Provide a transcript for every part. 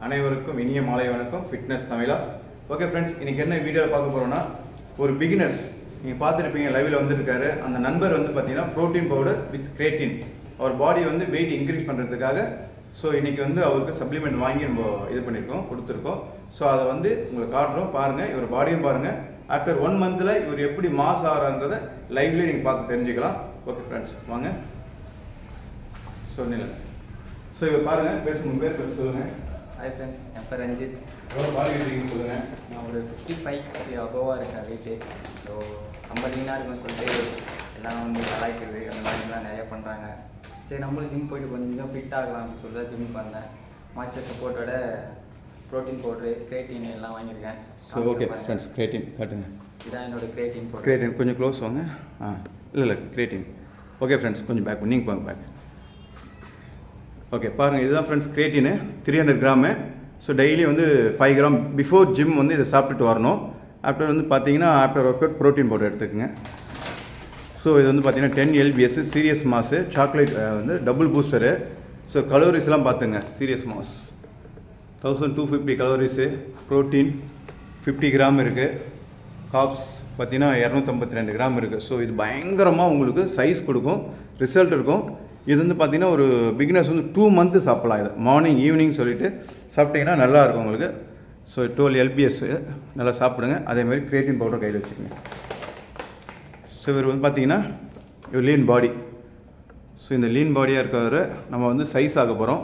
அனைவருக்கும் இனிய மாலை வணக்கம் ஃபிட்னஸ் தமிழா ஓகே ஃப்ரெண்ட்ஸ் இன்னைக்கு என்ன வீடியோ பார்க்க போறோம்னா ஒரு பிகினர் நீங்கள் பார்த்துருப்பீங்க லைவில் வந்துருக்காரு அந்த நண்பர் வந்து பார்த்தீங்கன்னா ப்ரோட்டீன் பவுடர் வித் கிரேட்டின் அவர் பாடி வந்து வெயிட் இன்க்ரீஸ் பண்ணுறதுக்காக ஸோ இன்னைக்கு வந்து அவருக்கு சப்ளிமெண்ட் வாங்கி நம்ம இது பண்ணியிருக்கோம் கொடுத்துருக்கோம் ஸோ அதை வந்து உங்களுக்கு காட்டுறோம் பாருங்கள் இவர் பாடியும் பாருங்கள் ஆஃப்டர் ஒன் மந்தில் இவர் எப்படி மாஸ் ஆகிறான்றதை லைவ்லேயே நீங்கள் பார்த்து தெரிஞ்சுக்கலாம் ஓகே ஃப்ரெண்ட்ஸ் வாங்க சொன்னீங்க ஸோ இவர் பாருங்கள் பேசுங்க உங்க பேர் சொல்லி சொல்லுங்கள் ஹாய் ஃப்ரெண்ட்ஸ் என் பேர் ரஞ்சித் எவ்வளோ பாடி இருக்கீங்கன்னு சொல்லுங்கள் நான் ஒரு ஃபிஃப்டி ஃபைவ் அபோவாக இருக்கேன் வெயிட்டு ஸோ ரொம்ப லீனாக இருக்குன்னு சொல்லிட்டு எல்லாம் வந்து கலாய்க்கிறது அந்த மாதிரிலாம் நிறைய பண்ணுறாங்க சரி நம்மளும் ஜிம் போயிட்டு கொஞ்சம் ஃபிட் ஆகலாம் அப்படின்னு சொல்லி தான் ஜிம் பண்ணேன் மாஸ்டர் சப்போர்ட்டோட ப்ரோட்டீன் பவுட்ரு கிரேட்டின் எல்லாம் வாங்கியிருக்கேன் ஸோ ஓகே ஃப்ரெண்ட்ஸ் கிரேட்டின் காட்டுங்க இதான் என்னோட கிரேட்டின் பவுடர் கிரேட்டின் கொஞ்சம் க்ளோஸ் வாங்க ஆ இல்லை இல்லை கிரேட்டின் ஓகே ஃப்ரெண்ட்ஸ் கொஞ்சம் பேக் நீங்கள் போங்க பேக் ஓகே பாருங்கள் இதுதான் friends creatine three hundred gram so daily வந்து ஃபைவ் கிராம் பிஃபோர் ஜிம் வந்து இதை சாப்பிட்டுட்டு வரணும் ஆஃப்டர் வந்து பார்த்தீங்கன்னா after workout protein powder எடுத்துக்கோங்க ஸோ இது வந்து பார்த்தீங்கன்னா ten LBS serious mass chocolate வந்து டபுள் பூஸ்டரு ஸோ கலோரிஸ்லாம் பார்த்துங்க serious mass thousand two fifty calories protein fifty gram இருக்குது காப்ஸ் பார்த்தீங்கன்னா இரநூத்தம்பத்தி ரெண்டு கிராம் இருக்குது ஸோ இது பயங்கரமாக உங்களுக்கு சைஸ் கொடுக்கும் ரிசல்ட் இருக்கும் இது வந்து பார்த்தீங்கன்னா ஒரு பிகினர்ஸ் வந்து டூ மந்த்து சாப்பிடலாம் இது மார்னிங் ஈவினிங் சொல்லிட்டு சாப்பிட்டீங்கன்னா நல்லா இருக்கும் உங்களுக்கு ஸோ டுவெல் எல்பிஎஸ் நல்லா சாப்பிடுங்க அதேமாதிரி கிரியேட்டின் பவுடர் கையில் வச்சுக்கோங்க ஸோ இவர் வந்து பார்த்தீங்கன்னா இவர் லீன் பாடி ஸோ இந்த லீன் பாடியாக இருக்கிறவர் நம்ம வந்து சைஸ் ஆக போகிறோம்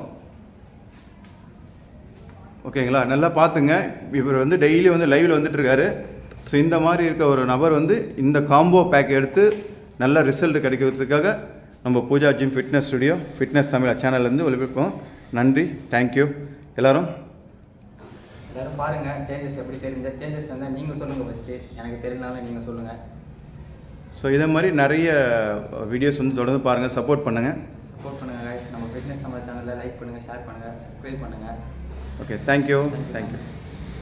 ஓகேங்களா நல்லா பார்த்துங்க இவர் வந்து டெய்லி வந்து லைவில் வந்துட்டு இருக்காரு ஸோ இந்த மாதிரி இருக்க ஒரு நபர் வந்து இந்த காம்போ பேக் எடுத்து நல்ல ரிசல்ட் கிடைக்கிறதுக்காக நம்ம Pooja gym fitness studio fitness Tamil சேனல்லேருந்து ஒளிபரப்போம் நன்றி தேங்க்யூ எல்லாரும் எல்லோரும் பாருங்கள் சேஞ்சஸ் எப்படி தெரிஞ்ச சேஞ்சஸ் வந்தால் நீங்கள் சொல்லுங்கள் ஃபஸ்ட்டு எனக்கு தெரிஞ்சாலும் நீங்கள் சொல்லுங்கள் ஸோ இதே மாதிரி நிறைய வீடியோஸ் வந்து தொடர்ந்து பாருங்கள் சப்போர்ட் பண்ணுங்கள் சப்போர்ட் பண்ணுங்கள் guys நம்ம ஃபிட்னஸ் நம்ம சேனலில் லைக் பண்ணுங்கள் ஷேர் பண்ணுங்கள் சப்ஸ்கிரைப் பண்ணுங்கள் ஓகே தேங்க்யூ தேங்க்யூ